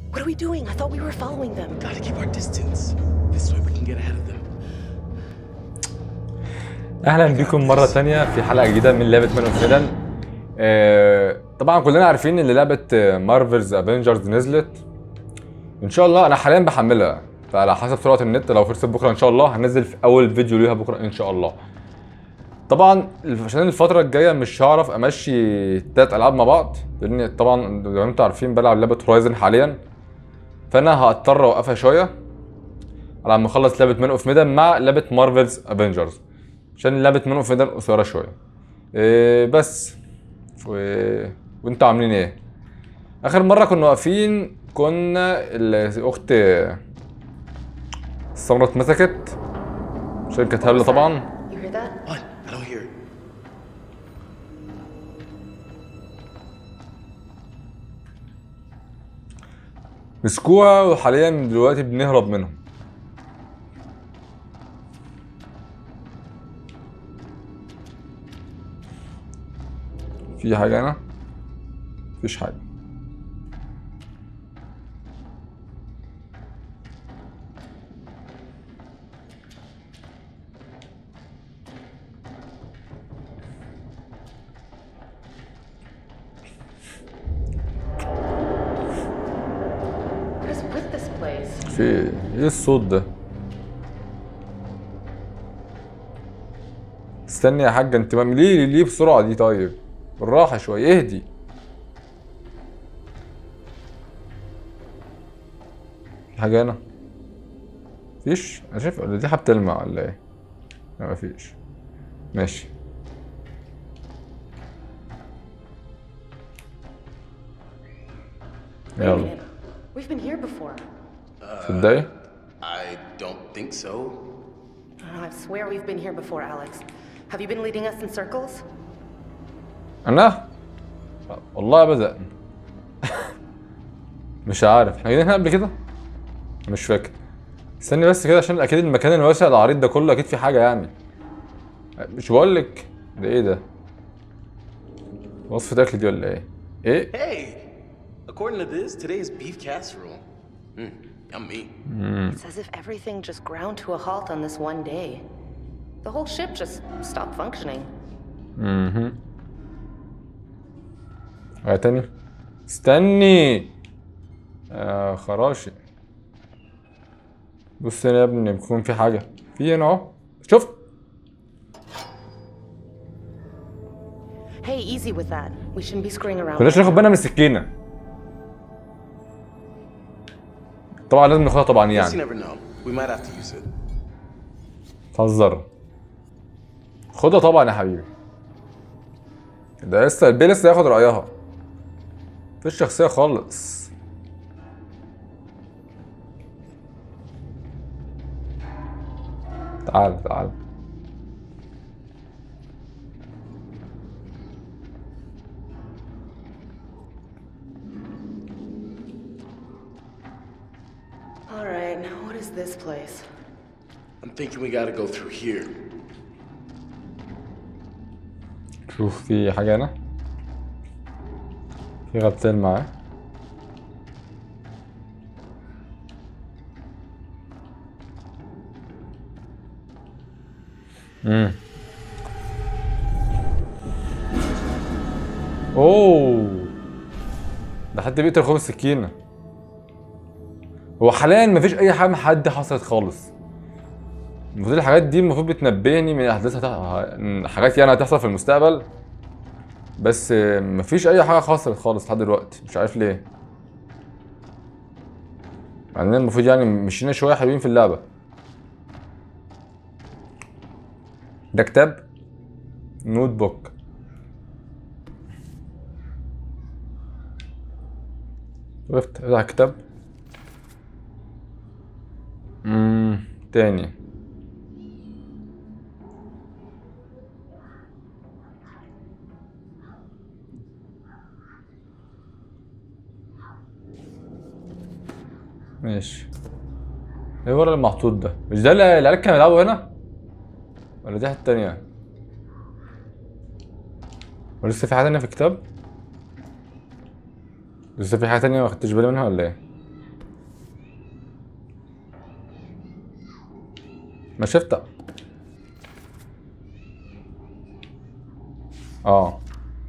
What are we doing? I thought we were following them. Gotta keep our distance. This way we can get ahead of them. اهلا بكم مره تانية في حلقه جديده من لعبه مان اوف ميدان آه طبعا كلنا عارفين ان لعبه مارفلز افنجرز نزلت ان شاء الله انا حاليا بحملها فعلى حسب سرعه النت لو خلصت بكره ان شاء الله هنزل في اول فيديو ليها بكره ان شاء الله طبعا عشان الفتره الجايه مش هعرف امشي تلات العاب مع بعض لان طبعا زي ما انتم عارفين بلعب لعبه هورايزن حاليا فانا هضطر اوقفها شويه على ما اخلص لعبه مان اوف ميدان مع لعبه مارفلز افنجرز عشان لعبه مان اوف ميدان قصيره شويه إيه بس و... وانتوا عاملين ايه اخر مره كنا واقفين كنا الاخت السمرة اتمسكت عشان كانت هبله طبعا You hear that? What? I don't hear it. مسكوها وحاليا دلوقتي بنهرب منهم في حاجة هنا؟ مفيش حاجة What is with this place? في ايه الصوت ده؟ استني يا حاجة انت ما- ليه ليه بسرعة دي طيب؟ بالراحة شوية اهدي في حاجة هنا؟ مفيش؟ انا شايف ولا دي حاجة بتلمع ولا ايه؟ لا مفيش ماشي Wait a يلا minute. We've been here before. تصدقي؟ I don't think so. Oh, I swear we've been here before, Alex. Have you been leading us in circles? انا والله ابدا مش عارف احنا جايين هنا قبل كده مش فاكر استني بس كده عشان اكيد المكان الواسع العريض ده كله اكيد في حاجه يعني مش بقول لك ده ايه ده وصفة اكل دي ولا ايه ايه Hey! According to this, today's beef casserole. Mm, yummy. It's as if everything just ground to a halt on this one day. The whole ship just stopped functioning. حاجه تاني استني آه خراشي بص هنا يا ابني بيكون في حاجه في هنا اهو شفت Hey, easy with that. We shouldn't be screwing around. كناش ناخد بالنا من السكينه طبعا لازم ناخدها طبعا Guess you يعني never know. We might have to use it. تهزر خدها طبعا يا حبيبي ده لسه البي لسه ياخد رايها مفيش شخصيه خالص تعال تعال All right, what is this place? I'm thinking we gotta go through here. شوف في حاجة هنا في غبتين معاه امم اوه ده حد بيقتل خبز السكينة هو حاليا مفيش اي حاجة من حد حصلت خالص المفروض الحاجات دي المفروض بتنبهني من احداث هت... حاجات يعني هتحصل في المستقبل بس آه، مفيش اي حاجه حصلت خالص لحد دلوقتي مش عارف ليه مع اننا المفروض يعني مشينا شويه حلوين في اللعبه ده كتاب نوت بوك وقفت افتح الكتاب امم تاني ماشي ايه ورا المحطوط ده مش ده اللي العيال كانوا بيلعبوا هنا ولا دي حته تانية ولسه في حاجه تانية في الكتاب لسه في حاجه تانية ما خدتش بالي منها ولا ايه ما شفتها اه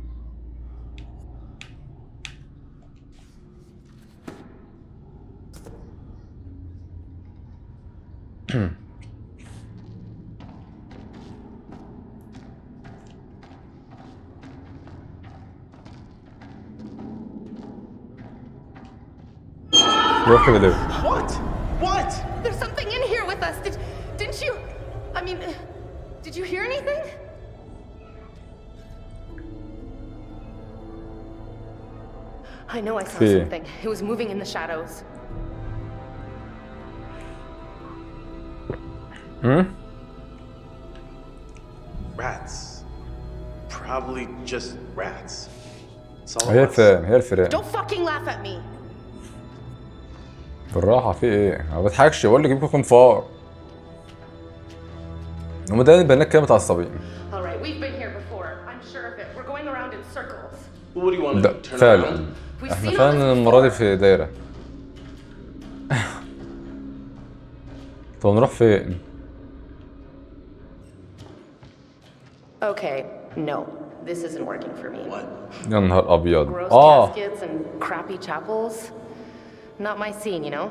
روح كده What? What? There's something in here with us. Did, didn't you? I mean, did you hear anything? I know I saw في. something. It was moving in the shadows. Rats. Probably just rats. It's all هي of us. الفئران هي الفئران Don't fucking laugh at me. بالراحة في ايه؟ انا ما بضحكش بقول لك يمكن يكون فار هما دايما البنات كده متعصبين All right, we've been here before. I'm sure of it. We're going around in circles. What do you want to ده do? Turn فعلا around? We've احنا seen all فعلا this المرة دي before. في دايرة طب نروح فين؟ Okay, no. This isn't working for me. What? يا نهار ابيض Gross اه caskets and crappy chapels. Not my scene, you know?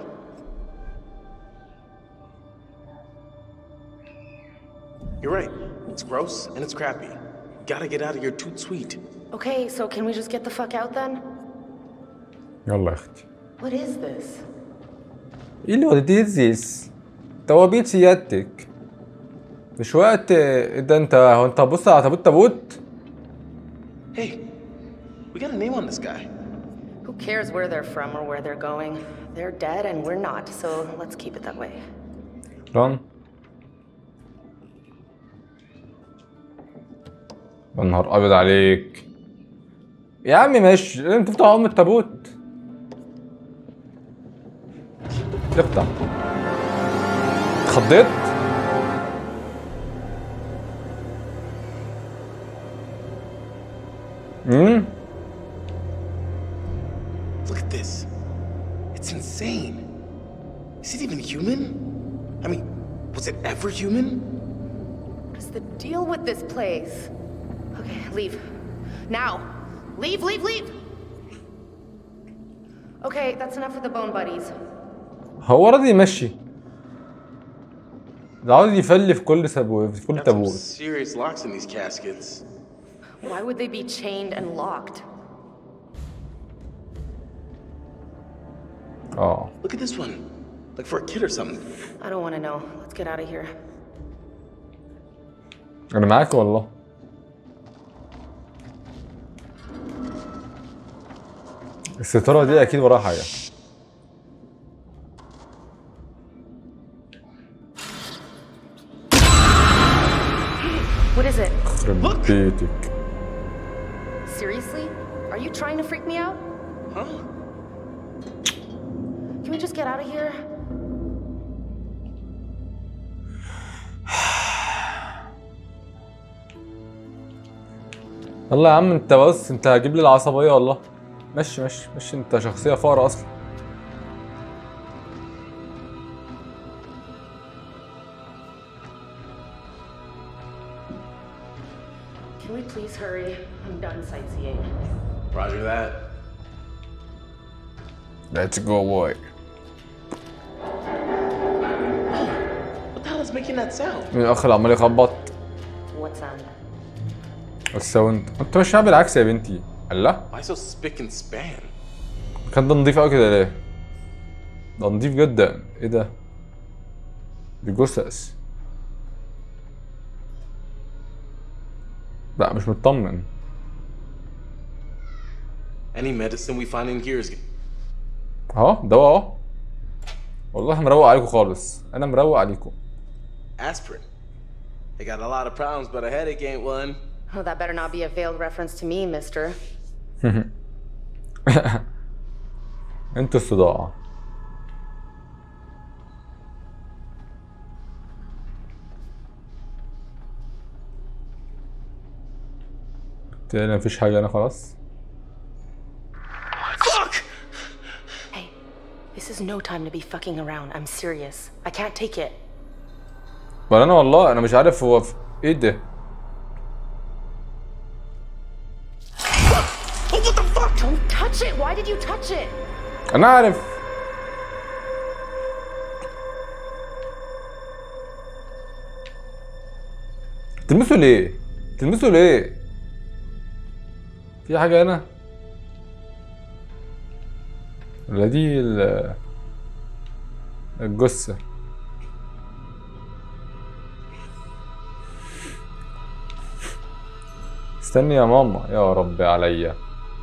You're right. It's gross and it's crappy. Gotta get out of here toot sweet. Okay, so can we just get the fuck out then? يلا يا اختي What is this? ايه اللي وديتي زيس؟ توابيت سيادتك مش وقت ايه ده انت هو انت بص على تابوت تابوت Hey, we got a name on this guy. Who cares where they're from or where they're going? They're dead and we're not, so let's keep it that way. ران يا نهار ابيض عليك يا عم ماشي انت تفتح ام التابوت افتح اتخضيت امم Look at this. It's insane. Is it even human? I mean, was it ever human? What is the deal with this place? Okay, leave. Now! Leave, leave, leave! Okay, that's enough for the bone buddies. هو راضي يمشي ده عاوز يفلي في كل سبو في كل Got some تابوت serious locks in these caskets. Why would they be chained and locked? اه Look at this one. Like for a kid or something. I don't want to know. Let's get out of here. انا معاك والله الستارة دي اكيد وراها حاجة What is it? يخرب بيتك Seriously? Are you trying to freak me out? Huh? Can we just get out of here? يلا يا عم انت بص انت هجيب لي العصبية والله مشي مشي مشي انت شخصية فقرة اصلا Can we please hurry? I'm done sightseeing. Roger that. Let's go boy What the hell is making that sound? مين الاخ اللي عمال يخبط What sound? الساوند انت مش عامل بالعكس يا بنتي الله Why so spick and span? كان ده نضيف قوي كده ليه ده نضيف جدا ايه ده دي جثث لا مش مطمن Any medicine we find in here is اهو دواء اهو والله مروق عليكم خالص انا مروق عليكم aspirin. They got a lot of problems, but a headache ain't one. Oh, that better not be a veiled reference to me, mister. انتوا الصداع تاني مفيش حاجة هنا خلاص Fuck! Hey, this is no time to be fucking around. I'm serious. I can't take it. ولا انا والله انا مش عارف هو في... ايه ده Oh, what the fuck? Don't touch it! Why did you touch it? انا عارف تلمسه ليه تلمسه ليه في حاجة هنا ولا دي ال- الجثة استني يا ماما يا رب عليا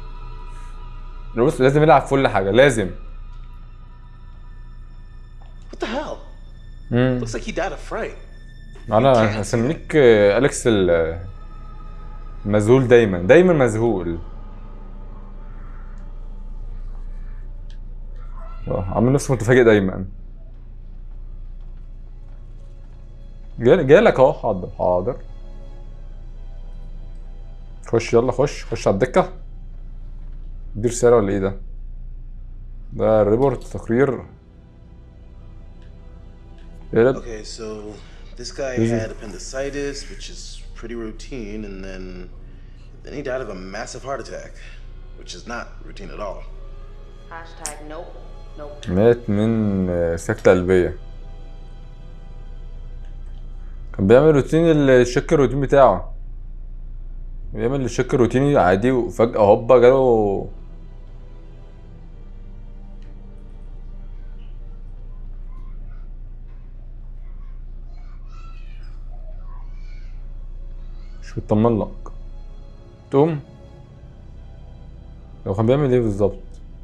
بص لازم يلعب في كل حاجة لازم What the hell? امم Looks like he died of fright. انا هسميك آه، اليكس ال- المذهول دايما دايما مذهول اه عامل نفسه متفاجئ دايما جال- جالك اهو حاضر حاضر خش يلا خش خش على الدكة دي رسالة ولا ايه ده؟ ده ريبورت تقرير يقلب Okay, so this guy Easy. had appendicitis, which is pretty routine, and then then he died of a massive heart attack, which is not routine at all. Hashtag nope. Nope. مات من آه، سكتة قلبية كان بيعمل روتين الشك الروتين بتاعه بيعمل الشك الروتيني عادي وفجأة هوبا جاله مش مطمن لك تقوم لو كان بيعمل ايه بالظبط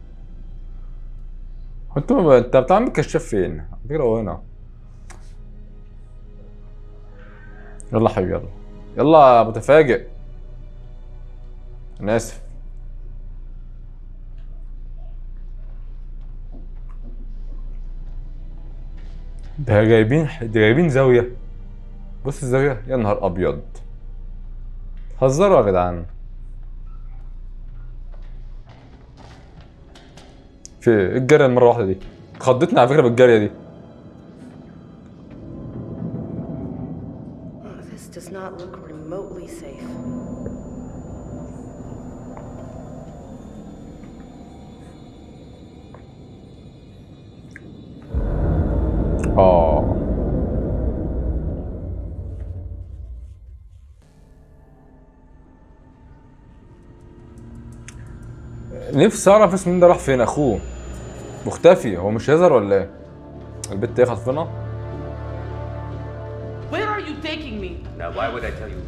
هو انت انت بتعمل كشاف فين؟ على فكرة هو هنا يلا يا حبيبي يلا يلا يا متفاجئ انا اسف ده جايبين ده جايبين زاوية بص الزاوية يا نهار ابيض هزروا يا جدعان في ايه الجريه المره واحده دي خضتني على فكره بالجريه دي This does not look remotely safe. اه نفسي اعرف اسم مين ده راح فين اخوه مختفي هو مش هيظهر ولا ايه البت ايه خطفنا Where are you taking me? Now, why would I tell you?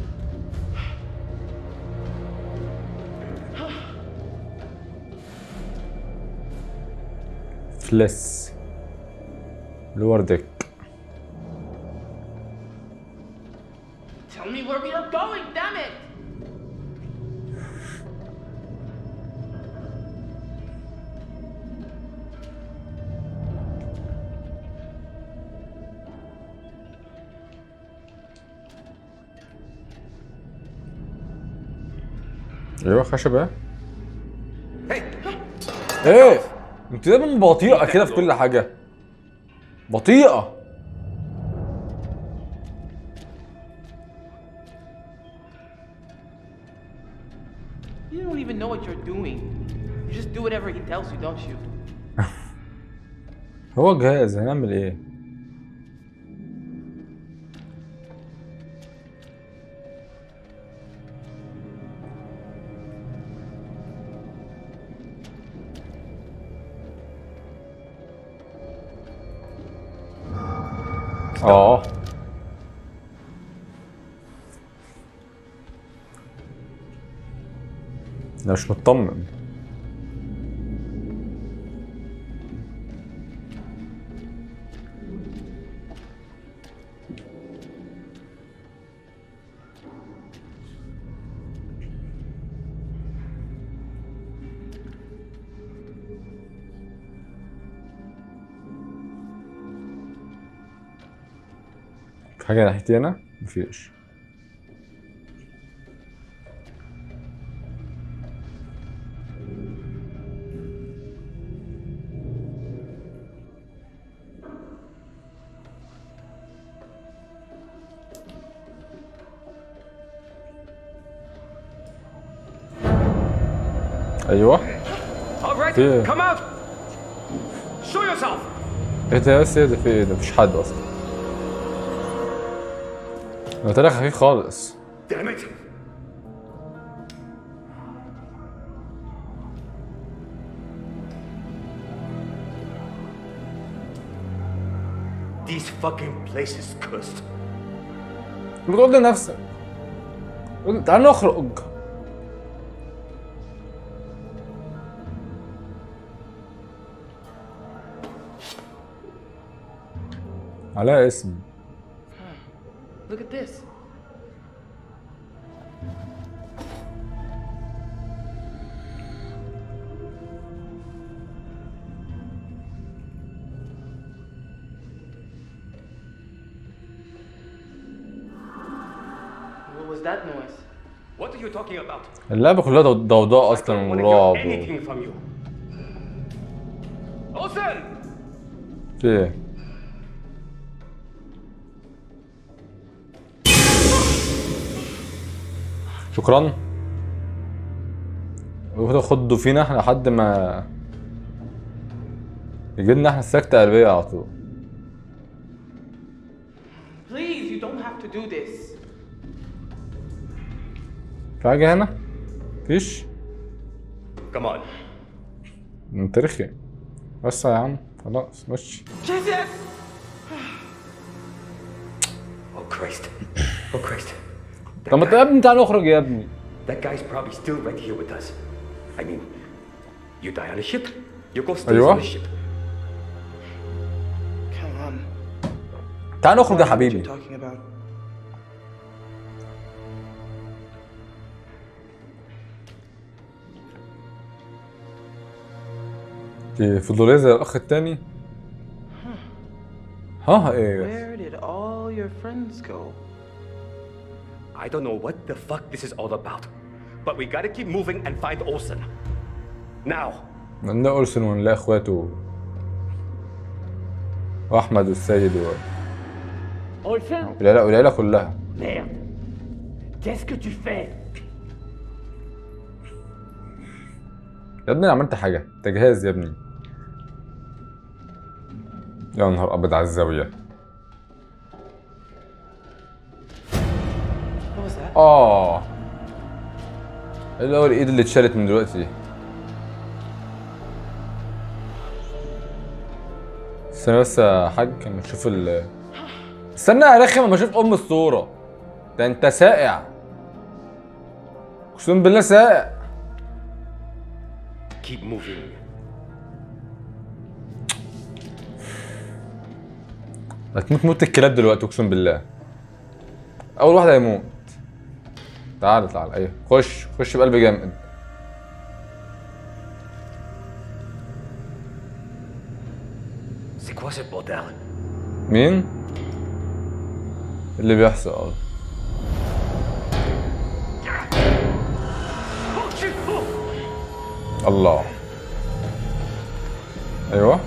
فلس لور ديك Tell me where we are going, damn it! ايوه خشب ايه Hey! ايه انت دايما بطيئه كده في كل حاجه بطيئه You don't even know what you're doing. You just do whatever he tells you, don't you? هو جاهز هنعمل ايه اه انا مش مطمن في حاجة ناحيتي أنا؟ مفيش ايوه All right, Yeah. come out. Show yourself. ايه ده بس ايه ده في ايه ده مفيش حد اصلا انا طلع خفيف خالص Damn it. These fucking places cursed. بتقول لنفسك قول تعال نخرج عليها اسم Look at this. What was that noise? What are you talking about? اللعبة كلها ضو- ضوضاء I اصلا don't want to hear ورعب و- anything from you. Olsen! في ايه شكرا وكده خدوا فينا احنا لحد ما يجي لنا احنا السكتة قلبية على طول Please, you don't have to do this. في حاجة هنا؟ مفيش؟ Come on. انت رخي بس يا عم خلاص مشي Jesus! Oh Christ. Oh Christ. That طب ما انت يا ابني تعالى نخرج يا ابني That guy's probably still right here with us. I mean, you die on a ship, your ghost stays أيوة. on the ship. Come on. تعال نخرج يا What حبيبي you talking about? دي فضولية زي الأخ التاني ها ايه Where did all your friends go? I don't know what the fuck this is all about, but we gotta keep moving and find Olsen. Now. عندنا أولسن ونلاقي اخواته واحمد والسيد و... Olsen والعيلة والعيلة كلها Merde. Qu'est-ce que tu fais يا ابني انا عملت حاجة انت جهاز يا ابني يا نهار ابيض على الزاوية What was that? اه ايه اللي هو الايد اللي اتشالت من دلوقتي استنى بس يا حاج اما نشوف ال استنى يا رخم اما اشوف ام الصورة ده انت سائع اقسم بالله سائع Keep moving. هتموت موت الكلاب دلوقتي اقسم بالله اول واحد هيموت تعال تعال ايوه خش خش بقلب جامد C'est quoi ce bordel? مين اللي بيحصل اه Oh shit! Oh! الله ايوه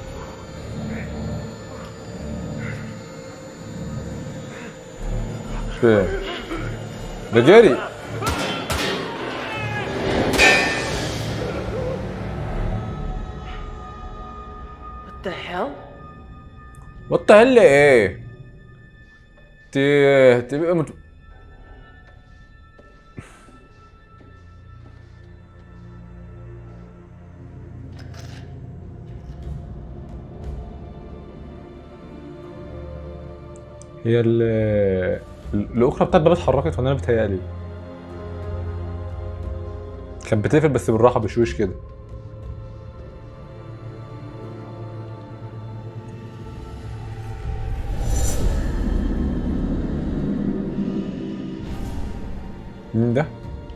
فين ده جري What the hell? وات هل ايه ت تبقى مت... هي ال الاخرى بتاعت باب اتحركت ولا انا بتهيألي كانت بتقفل بس بالراحه بشويش كده مين ده؟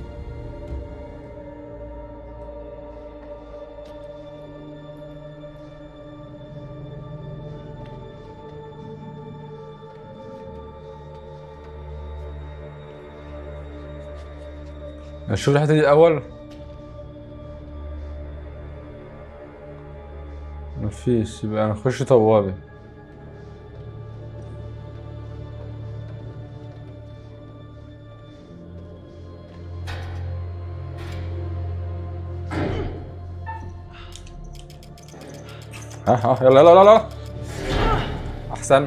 اشوف الحته دي الاول مفيش يبقى نخش طوالي ها ها يلا يلا يلا يلا احسن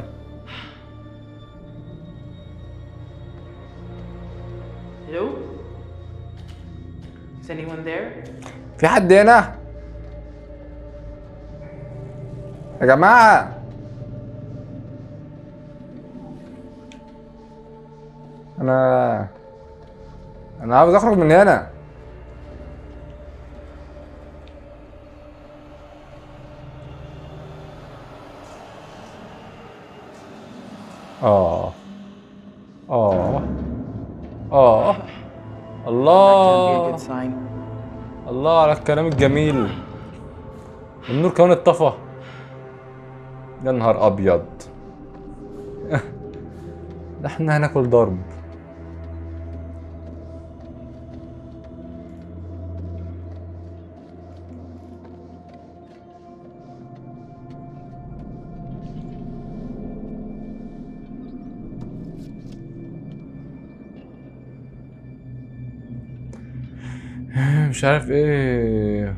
Hello? Is anyone there? في حد هنا يا جماعة أنا أنا عاوز أخرج من هنا آه آه آه That can be a الله good sign. الله على الكلام الجميل النور كمان اتطفى يا نهار ابيض ده احنا هناكل ضرب مش عارف ايه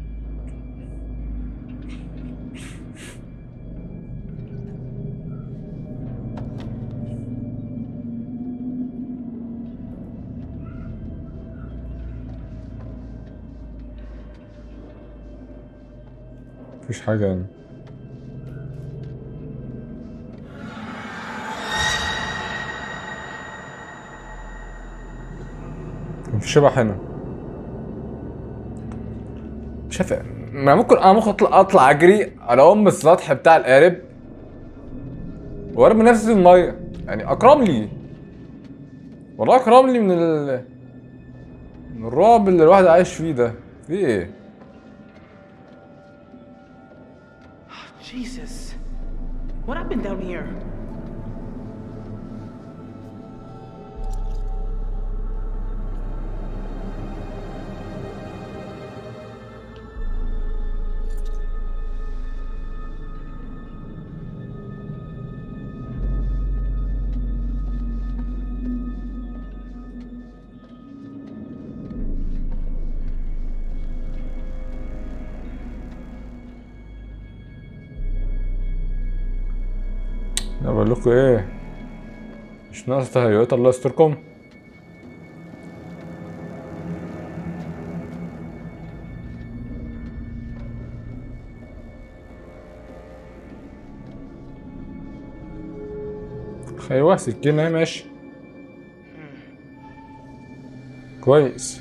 مفيش حاجة يعني كان في شبح هنا شايف ما ممكن انا ممكن اطلع اطلع اجري على ام السطح بتاع القارب وارمي نفسي في الميه يعني اكرم لي والله اكرم لي من ال من الرعب اللي الواحد عايش فيه ده في ايه Jesus. What happened down here? انا بقول لكم ايه مش ناقص تهيؤات الله يستركم ايوه سكينة اهي ماشي كويس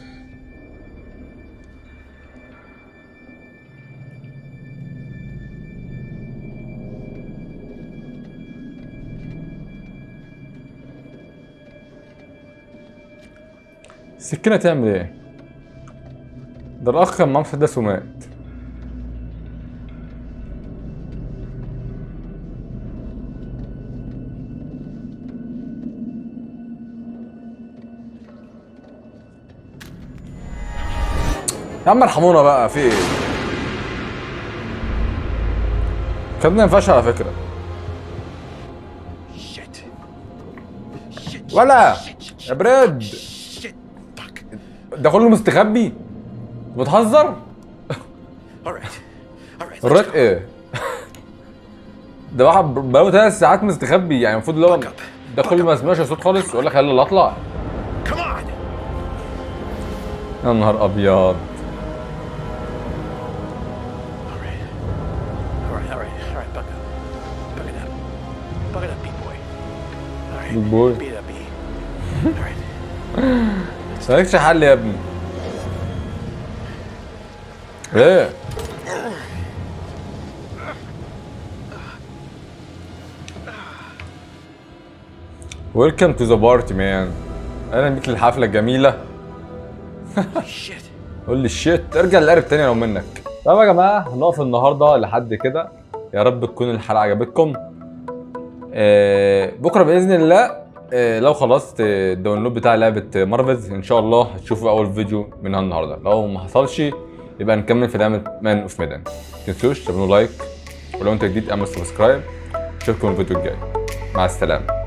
السكينة تعمل ايه؟ ده الأخ كان معاه مسدس ومات يا عم ارحمونا بقى في ايه؟ الكلام ده ما ينفعش على فكرة Shit. Shit. ولا shit, يا بريد Shit. Fuck. ده كله مستخبي بتهزر All right. All right. let's الريد go. ايه ده واحد بقاله ثلاث ساعات مستخبي يعني المفروض اللي هو ده كل ما يسمعش صوت خالص يقول لك يلا اطلع Come on. يا نهار ابيض All right. All right. All right. All right. Buck up. Buck it up. Buck it up, big boy. All right. Big boy. Beat it up, B. All right. مالكش حل يا ابني ايه ويلكم تو ذا بارتي مان اهلا بيك للحفله الجميله Shit. قول لي الشيت ارجع للقارب تاني لو منك طب يا جماعه هنقف النهارده لحد كده يا رب تكون الحلقه عجبتكم آه بكره باذن الله آه لو خلصت آه، الداونلود بتاع لعبه مارفلز ان شاء الله هتشوفوا اول فيديو منها النهارده لو ما حصلش يبقى نكمل في لعبه مان اوف ميدان ما تنسوش تعملوا لايك ولو انت جديد اعمل سبسكرايب اشوفكم الفيديو الجاي مع السلامه